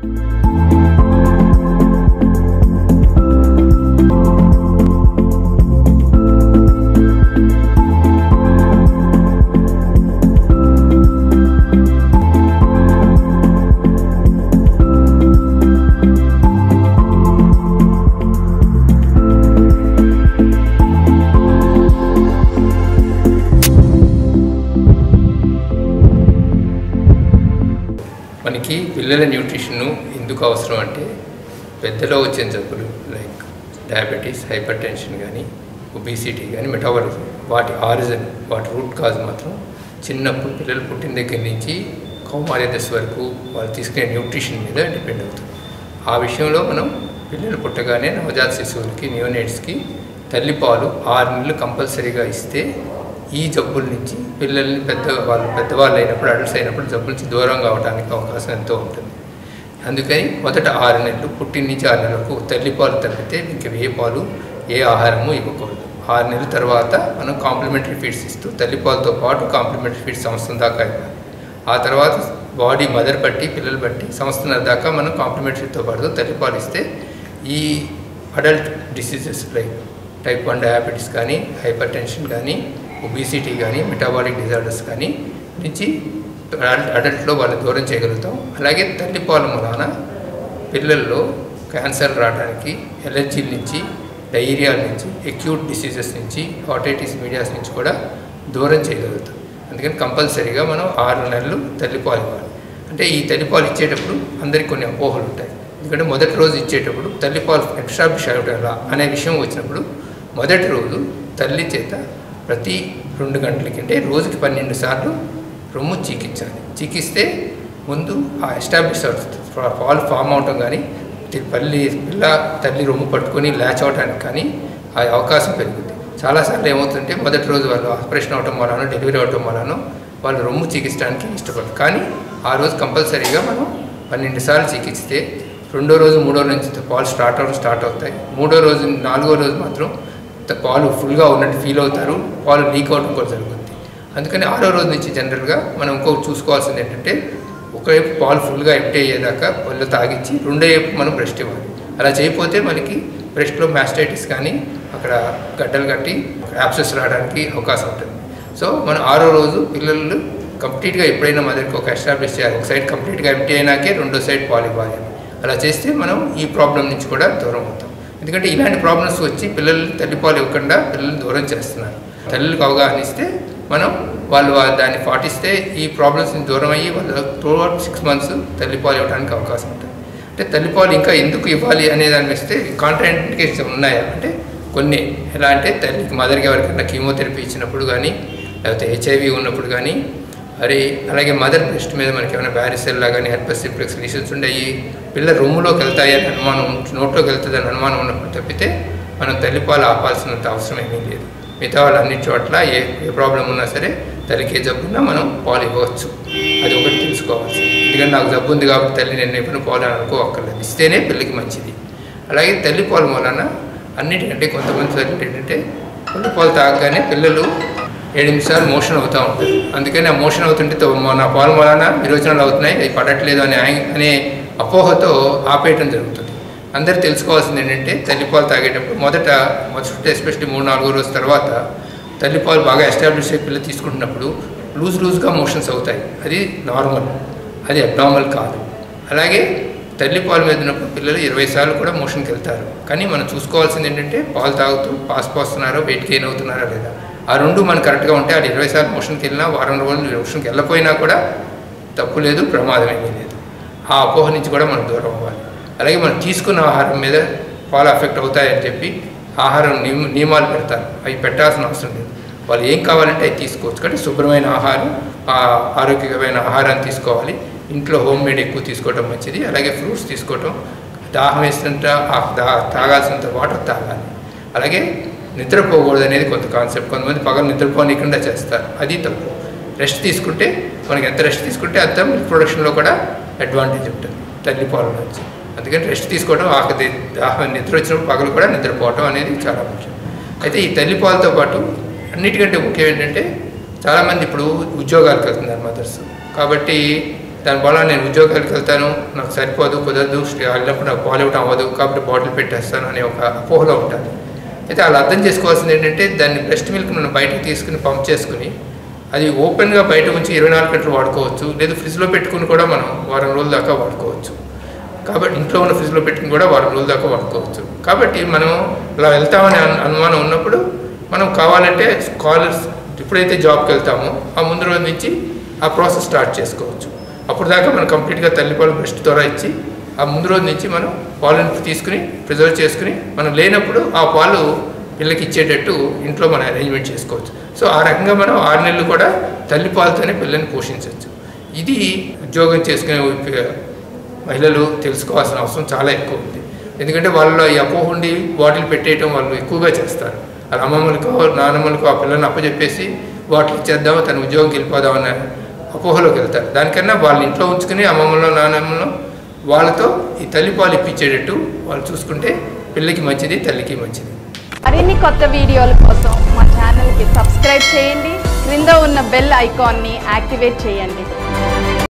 మనకి పిల్లల న్యూట్రిషన్ ఎందుకు అవసరం అంటే పెద్దలో వచ్చే జబ్బులు లైక్ డయాబెటీస్ హైపర్ టెన్షన్ కానీ ఒబిసిటీ కానీ మెటాబాలిజం వాటి ఆరిజిన్ వాటి రూట్ కాజ్ మాత్రం చిన్నప్పుడు పిల్లలు పుట్టిన దగ్గర నుంచి కౌమార్య దశ వరకు వాళ్ళు తీసుకునే న్యూట్రిషన్ మీద డిపెండ్ అవుతుంది ఆ విషయంలో మనం పిల్లలు పుట్టగానే నవజాత శిశువులకి నియోనేట్స్కి తల్లిపాలు ఆరు నెలలు కంపల్సరీగా ఇస్తే ఈ జబ్బుల నుంచి పిల్లల్ని పెద్ద వాళ్ళు పెద్దవాళ్ళు అయినప్పుడు అడల్ట్స్ అయినప్పుడు జబ్బుల నుంచి దూరంగా అవడానికి అవకాశం ఎంతో ఉంటుంది అందుకని మొదట ఆరు నెలలు పుట్టిన నుంచి ఆరు నెలలకు తల్లిపాలు తప్పితే ఇంక ఏ పాలు ఏ ఆహారము ఇవ్వకూడదు ఆరు నెలల తర్వాత మనం కాంప్లిమెంటరీ ఫీడ్స్ ఇస్తూ తల్లిపాలతో పాటు కాంప్లిమెంటరీ ఫీడ్స్ సంవత్సరం దాకా ఇవ్వాలి ఆ తర్వాత బాడీ మదర్ బట్టి పిల్లలు బట్టి సంవత్సరం దాకా మనం కాంప్లిమెంటరీతో పాటు తల్లిపాలు ఇస్తే ఈ adult diseases like type one diabetes కానీ హైపర్ టెన్షన్ కానీ ఒబిసిటీ కానీ మెటాబాలిక్ డిజార్డర్స్ కానీ నుంచి అడల్ట్లో వాళ్ళు దూరం చేయగలుగుతాం అలాగే తల్లిపాల మూలాన పిల్లల్లో క్యాన్సర్ రావడానికి ఎలర్జీల నుంచి డైరియాల నుంచి అక్యూట్ డిసీజెస్ నుంచి హాటైటిస్ మీడియాస్ నుంచి కూడా దూరం చేయగలుగుతాం అందుకని కంపల్సరీగా మనం ఆరు నెలలు తల్లిపాలు ఇవ్వాలి అంటే ఈ తల్లిపాలు ఇచ్చేటప్పుడు అందరికి కొన్ని అపోహలు ఉంటాయి ఎందుకంటే మొదటి రోజు ఇచ్చేటప్పుడు తల్లిపాలు ఎక్స్ట్రాబ్లిష్ అవ్వడం అనే విషయం వచ్చినప్పుడు మొదటి రోజు తల్లి చేత ప్రతి రెండు గంటలకి అంటే రోజుకి పన్నెండు సార్లు రొమ్ము చీకించాలి చీకిస్తే ముందు ఆ ఎస్టాబ్లిష్ అవుతుంది పాలు ఫామ్ అవటం కానీ పల్లి పిల్ల తల్లి రొమ్ము పట్టుకొని ల్యాచ్ అవడానికి కానీ ఆ అవకాశం పెరుగుతుంది చాలాసార్లు ఏమవుతుందంటే మొదటి రోజు వాళ్ళు ఆపరేషన్ అవటం వలన డెలివరీ అవటం వలన వాళ్ళు రొమ్ము చికిత్సడానికి ఇష్టపడరు కానీ ఆ రోజు కంపల్సరీగా మనం పన్నెండు సార్లు చికిత్సితే రెండో రోజు మూడో రోజు నుంచి పాలు స్టార్ట్ అవడం స్టార్ట్ అవుతాయి మూడో రోజు నాలుగో రోజు మాత్రం త- పాలు ఫుల్గా ఉన్నట్టు ఫీల్ అవుతారు పాలు లీక్ అవడం కూడా జరుగుతుంది అందుకని ఆరో రోజు నుంచి జనరల్గా మనం ఇంకొకటి చూసుకోవాల్సింది ఏంటంటే ఒకవైపు పాలు ఫుల్గా ఎంటీ అయ్యేదాకా పళ్ళు తాగించి రెండో వైపు మనం బ్రెస్ట్ ఇవ్వాలి అలా చేయకపోతే మనకి బ్రెస్ట్లో మ్యాస్టైటిస్ కానీ అక్కడ గడ్డలు కట్టి యాప్సెస్ రావడానికి అవకాశం ఉంటుంది సో మనం ఆరో రోజు పిల్లలు కంప్లీట్గా ఎప్పుడైనా మదర్కి ఒక ఎస్టాబ్లిష్ చేయాలి ఒక సైడ్ కంప్లీట్గా ఎంటీ అయినాకే రెండో సైడ్ పాలు ఇవ్వాలి అలా చేస్తే మనం ఈ ప్రాబ్లం నుంచి కూడా దూరం అవుతాం ఎందుకంటే ఇలాంటి ప్రాబ్లమ్స్ వచ్చి పిల్లలు తల్లిపాలు ఇవ్వకుండా పిల్లల్ని దూరం చేస్తున్నారు తల్లులకు అవగాహన ఇస్తే మనం వాళ్ళు వా- దాన్ని పాటిస్తే ఈ ప్రాబ్లమ్స్ నుంచి దూరం అయ్యి వాళ్ళు టూ సిక్స్ మంత్స్ తల్లిపాలు ఇవ్వడానికి అవకాశం ఉంటుంది అంటే తల్లిపాలు ఇంకా ఎందుకు ఇవ్వాలి అనే దాన్ని ఇస్తే కాంట్రాండికేషన్ ఉన్నాయా అంటే కొన్ని ఎలా అంటే తల్లికి మదర్కి ఎవరికైనా కీమోథెరపీ ఇచ్చినప్పుడు కానీ లేకపోతే హెచ్ఐవి ఉన్నప్పుడు కానీ మరి అలాగే మదర్ బ్రెస్ట్ మీద మనకి ఏమైనా బ్యారిసెల్లా కానీ హెర్పస్ సింప్లెక్స్ లీషన్స్ ఉండయి పిల్ల రొమ్ములోకి వెళ్తాయి అని అనుమానం ఉంటు- నోట్లోకి వెళ్తుంది అని అనుమానం ఉన్నప్పుడు తప్పితే మనం తల్లిపాలు ఆపాల్సినంత అవసరం ఏమీ లేదు మిగతా వాళ్ళు అన్ని చోట్ల ఏ ఏ ప్రాబ్లం ఉన్నా సరే తల్లికి ఏ జబ్బు ఉన్నా మనం పాలు ఇవ్వచ్చు అది ఒకటి తెలుసుకోవాల్సి ఎందుకంటే నాకు జబ్బు ఉంది కాబట్టి తల్లి నేను ఎప్పుడు పాలు అని అనుకోవక్కర్లేదు ఇస్తేనే పిల్లకి మంచిది అలాగే తల్లి పాలు మూలన అన్నిటికంటే కొంతమంది తల్లి ఏంటంటే తల్లి పాలు తాగగానే పిల్లలు ఏడు నిమిషాలు మోషన్ అవుతూ ఉంటుంది అందుకని ఆ మోషన్ అవుతుంటే తో- నా పాలు వలన విరోచనాలు అవుతున్నాయి అవి పడట్లేదు అనే ఆయ- అనే అపోహతో ఆపేయటం జరుగుతుంది అందరు తెలుసుకోవాల్సింది ఏంటంటే తల్లిపాలు తాగేటప్పుడు మొదట మొదట ఎస్పెషల్లీ మూడు నాలుగో రోజు తర్వాత తల్లిపాలు బాగా ఎస్టాబ్లిష్ అయ్యి పిల్లలు తీసుకుంటున్నప్పుడు లూజ్ లూజ్గా మోషన్స్ అవుతాయి అది నార్మల్ అది అబ్నార్మల్ కాదు అలాగే తల్లిపాలు మీద ఉన్నప్పుడు పిల్లలు ఇరవై సార్లు కూడా మోషన్కి వెళ్తారు కానీ మనం చూసుకోవాల్సింది ఏంటంటే పాలు తాగుతూ పాస్ పోస్తున్నారో వెయిట్ గెయిన్ అవుతున్నారా లేదా ఆ రెండు మనకు కరెక్ట్గా ఉంటే అది ఇరవై సార్లు మోషన్కి వెళ్ళినా వారం రోజులు మోషన్కి వెళ్ళకపోయినా కూడా తప్పు లేదు ప్రమాదం ఏమీ లేదు ఆ అపోహ నుంచి కూడా మనం దూరం అవ్వాలి అలాగే మనం తీసుకున్న ఆహారం మీద పాలు అఫెక్ట్ అవుతాయని చెప్పి ఆహారం నియమ నియమాలు పెడతారు అవి పెట్టాల్సిన అవసరం లేదు వాళ్ళు ఏం కావాలంటే అవి తీసుకోవచ్చు కానీ శుభ్రమైన ఆహారం ఆ ఆరోగ్యకరమైన ఆహారాన్ని తీసుకోవాలి ఇంట్లో హోమ్ మేడ్ ఎక్కువ తీసుకోవడం మంచిది అలాగే ఫ్రూట్స్ తీసుకోవటం దాహం వేసినంత ఆ దా- తాగాల్సినంత వాటర్ తాగాలి అలాగే నిద్రపోకూడదు అనేది కొంత కాన్సెప్ట్ కొంతమంది పగలు నిద్రపోనీయకుండా చేస్తారు అది తప్పు రెస్ట్ తీసుకుంటే మనకి ఎంత రెస్ట్ తీసుకుంటే అంత మిల్క్ ప్రొడక్షన్లో కూడా అడ్వాంటేజ్ ఉంటుంది తల్లిపాల నుంచి అందుకని రెస్ట్ తీసుకోవడం ఆకలి దాహం నిద్ర వచ్చినప్పుడు పగలు కూడా నిద్రపోవడం అనేది చాలా ముఖ్యం అయితే ఈ తల్లిపాలతో పాటు అన్నిటికంటే ముఖ్యం ఏంటంటే చాలామంది ఇప్పుడు ఉద్యోగాలకు వెళ్తున్నారు మదర్స్ కాబట్టి దానివల్ల నేను ఉద్యోగానికి వెళ్తాను నాకు సరిపోదు కుదరదు వెళ్ళినప్పుడు నాకు పాలు ఇవ్వడం అవ్వదు కాబట్టి బాటిల్ పెట్టేస్తాను అనే ఒక అపోహలో ఉంటాను అయితే వాళ్ళు అర్థం చేసుకోవాల్సింది ఏంటంటే దాన్ని బ్రెస్ట్ మిల్క్ మనం బయటకు తీసుకుని పంప్ చేసుకుని అది ఓపెన్గా బయట ఉంచి ఇరవై నాలుగు గంటలు వాడుకోవచ్చు లేదా ఫ్రిడ్జ్లో పెట్టుకుని కూడా మనం వారం రోజుల దాకా వాడుకోవచ్చు కాబట్టి ఇంట్లో ఉన్న ఫ్రిడ్జ్లో పెట్టుకుని కూడా వారం రోజుల దాకా వాడుకోవచ్చు కాబట్టి మనం ఇలా వెళ్తామనే అను- అనుమానం ఉన్నప్పుడు మనం కావాలంటే స్కాలర్స్ ఎప్పుడైతే జాబ్కి వెళ్తామో ఆ ముందు రోజు నుంచి ఆ ప్రాసెస్ స్టార్ట్ చేసుకోవచ్చు అప్పుడు దాకా మనం కంప్లీట్గా తల్లిపాలు బ్రెస్ట్ ద్వారా ఇచ్చి ఆ ముందు రోజు నుంచి మనం పాలను తీసుకుని ప్రిజర్వ్ చేసుకుని మనం లేనప్పుడు ఆ పాలు పిల్లకి ఇచ్చేటట్టు ఇంట్లో మనం అరేంజ్మెంట్ చేసుకోవచ్చు సో ఆ రకంగా మనం ఆరు నెలలు కూడా తల్లిపాలతోనే పిల్లల్ని పోషించవచ్చు ఇది ఉద్యోగం చేసుకునే ఉప- మహిళలు తెలుసుకోవాల్సిన అవసరం చాలా ఎక్కువ ఉంది ఎందుకంటే వాళ్ళలో ఈ అపోహ ఉండి బాటిల్ పెట్టేయటం వాళ్ళు ఎక్కువగా చేస్తారు వాళ్ళ అమ్మమ్మలకో నాన్నమ్మలకో ఆ పిల్లల్ని అప్పచెప్పేసి బాటిల్ ఇచ్చేద్దాం తన ఉద్యోగంకి వెళ్ళిపోదాం అనే అపోహలోకి వెళ్తారు దానికన్నా వాళ్ళ ఇంట్లో ఉంచుకుని అమ్మమ్మలో నాన్నమ్మలో వాళ్ళతో ఈ తల్లిపాలు ఇప్పించేటట్టు వాళ్ళు చూసుకుంటే పిల్లకి మంచిది తల్లికి మంచిది మరిన్ని కొత్త వీడియోల కోసం మా ఛానల్కి సబ్స్క్రైబ్ చేయండి క్రింద ఉన్న బెల్ ఐకాన్ని యాక్టివేట్ చేయండి